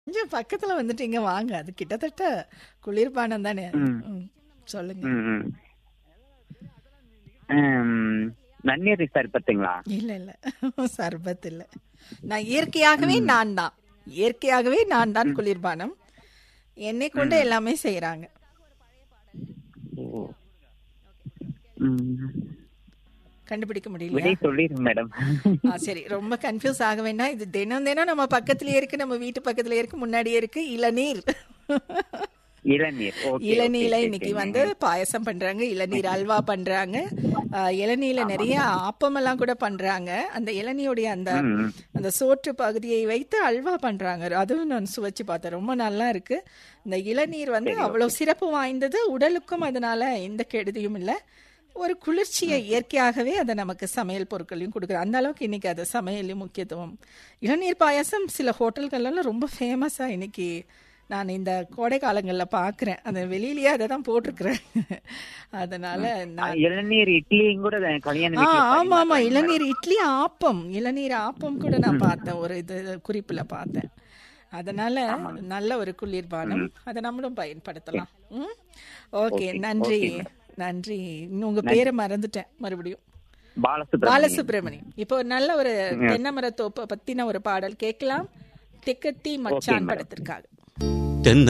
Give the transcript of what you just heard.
கொஞ்சம் பக்கத்துல வந்துட்டீங்க வாங்க அது கிட்டத்தட்ட குளிர்பானம் தானே ம். ம், சொல்லுங்க ம், ம். ஆம், நன்னீர் சர்பத்துங்களா இல்ல இல்ல சர்பத் இல்ல நான் இயற்கையாகவே நான் தான் இயற்கையாகவே நான் தான் குளிர்பானம் என்னை கொண்டு எல்லாமே செய்யறாங்க ஓ. ம். கண்டுபிடிக்க முடியல விடை சொல்லிடுங்க மேடம் ஆ, சரி ரொம்ப கன்ஃபியூஸ் ஆக வேண்டாம் இது தினம் தினம் நம்ம பக்கத்துலயே இருக்கு நம்ம வீட்டு பக்கத்துலயே இருக்கு முன்னாடியே இருக்கு இளநீர் இளநீர் ஓகே இளநீல ஓகே, இன்னைக்கு ஓகே. வந்து பாயசம் பண்றாங்க இளநீர் அல்வா பண்றாங்க ஆ, இளநீல நிறைய ஆப்பமெல்லாம் கூட பண்றாங்க அந்த இளநீருடைய அந்த ம், ம். அந்த சோற்று பகுதியை வைத்து அல்வா பண்றாங்க அதுவும் நான் சுவைச்சு பார்த்தேன் ரொம்ப நல்லா இருக்கு இந்த இளநீர் வந்து அவ்வளவு சிறப்பு வாய்ந்தது உடலுக்கும் அதனால எந்த கெடுதியும் இல்லை ஒரு குளிர்ச்சியை இயற்கையாகவே அதை நமக்கு சமையல் பொருட்களையும் கொடுக்குது அந்த அளவுக்கு இன்னைக்கு அது சமையலையும் முக்கியத்துவம் இளநீர் பாயாசம் சில ஹோட்டல்கள்லாம் ரொம்ப ஃபேமஸா இன்னைக்கு நான் இந்த கோடை காலங்களில் பார்க்குறேன் அந்த வெளியிலேயே அதை தான் போட்டிருக்கிறேன் அதனால நான் இளநீர் இட்லியும் கூட கல்யாண ஆ வீட்டுல ஆமா ஆமா பரிமாறுறாங்க இளநீர் இட்லி ஆப்பம் இளநீர் ஆப்பம் கூட நான் பார்த்தேன் ஒரு இது குறிப்புல பார்த்தேன் அதனால நல்ல ஒரு குளிர்பானம் அதை நம்மளும் பயன்படுத்தலாம் ம் ஓகே நன்றி நன்றி இன்னும் உங்க பேரை மறந்துட்டேன் மறுபடியும் பாலசுப்ரமணியம் பாலசுப்ரமணியம் இப்போ ஒரு நல்ல ஒரு தென்னமர தோப்பை பத்தின ஒரு பாடல் கேட்கலாம் திக்கத்தி மச்சான் படத்திற்காக தென்ன